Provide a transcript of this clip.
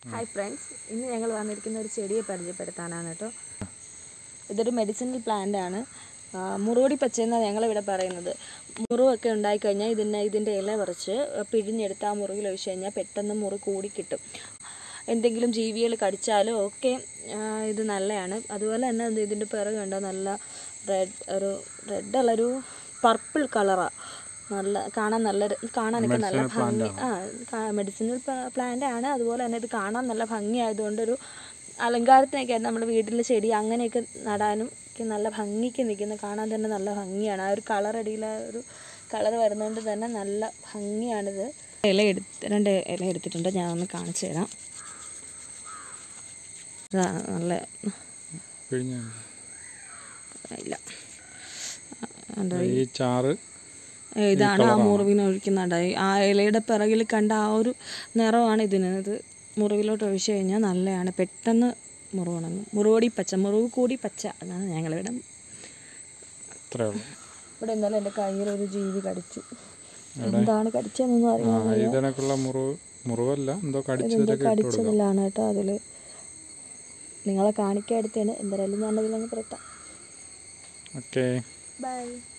hi friends ഇന്ന് ഞങ്ങൾ വന്നിരിക്കുന്ന ഒരു ചെടിയെ പരിചയപ്പെടുത്താനാണ് കേട്ടോ ഇതൊരു മെഡിസിനൽ പ്ലാന്റ് ആണ് ആ, മുറുവടി പച്ച എന്നാണ് ഞങ്ങളിവിടെ പറയുന്നത് മുറിവൊക്കെ ഉണ്ടായിക്കഴിഞ്ഞാൽ ഇതിനെ ഇതിൻ്റെ ഇല പറിച്ച് പിഴിഞ്ഞെടുത്ത് ആ മുറിവിൽ ഒഴിച്ച് കഴിഞ്ഞാൽ പെട്ടെന്ന് മുറി കൂടി കിട്ടും എന്തെങ്കിലും ജീവികൾ കടിച്ചാലും ഒക്കെ ആ, ഇത് നല്ലതാണ് അതുപോലെ തന്നെ ഇത് ഇതിൻ്റെ പിറകെ ഉണ്ടോ നല്ല റെഡ് ഒരു റെഡ് അല്ലൊരു പർപ്പിൾ കളറാണ് നല്ല കാണാൻ നല്ല ര- കാണാനൊക്കെ നല്ല ഭംഗി ആ മെഡിസിനൽ പ്ലാന്റ് ആണ് അതുപോലെ തന്നെ ഇത് കാണാൻ നല്ല ഭംഗിയായതുകൊണ്ട് ഒരു അലങ്കാരത്തിനൊക്കെ ആയിട്ട് നമ്മുടെ വീട്ടിൽ ചെടി അങ്ങനെയൊക്കെ നടാനും ഒക്കെ നല്ല ഭംഗിക്ക് നിൽക്കുന്ന കാണാൻ തന്നെ നല്ല ഭംഗിയാണ് ആ ഒരു കളർ അടിയിൽ ആ ഒരു കളർ വരുന്നതുകൊണ്ട് തന്നെ നല്ല ഭംഗിയാണിത് ഇല എടുത്ത് രണ്ട് ഇല എടുത്തിട്ടുണ്ട് ഞാൻ ഒന്ന് കാണിച്ചു തരാം ഇതാ നല്ല പിഴിഞ്ഞ ഇല്ല എന്താ ഈ ചാറ് ഇതാണ് ആ മുറിവിന് ഒഴിക്കുന്നുണ്ട് ആ ഇലയുടെ പിറകിൽ കണ്ട ആ ഒരു നിറമാണ് ഇതിന് ഇത് മുറിവിലോട്ട് ഒഴിച്ചു കഴിഞ്ഞാൽ നല്ലതാണ് പെട്ടെന്ന് മുറിവുണങ്ങും മുറിവടി പച്ച മുറിവ് കൂടി പച്ച അതാണ് ഞങ്ങളിവിടെ അത്രേ ഉള്ളൂ ഇവിടെ എന്തായാലും എൻ്റെ കയ്യിൽ ഒരു ജീവി കടിച്ചു എന്താണ് കടിച്ചതെന്നൊന്നും അറിയാൻ ആ ഇതിനൊക്കെയുള്ള മുറിവ് മുറിവല്ല എന്തോ എന്തോ കടിച്ചതിലൊക്കെ ഇട്ട് കൊടുക്കാം കടിച്ചതിലാണ് കേട്ടോ അതിൽ നിങ്ങളെ കാണിക്കാൻ എടുത്തേന് എന്തായാലും ഞാനതിലങ്ങ് പുരട്ടാം ഓക്കേ ബൈ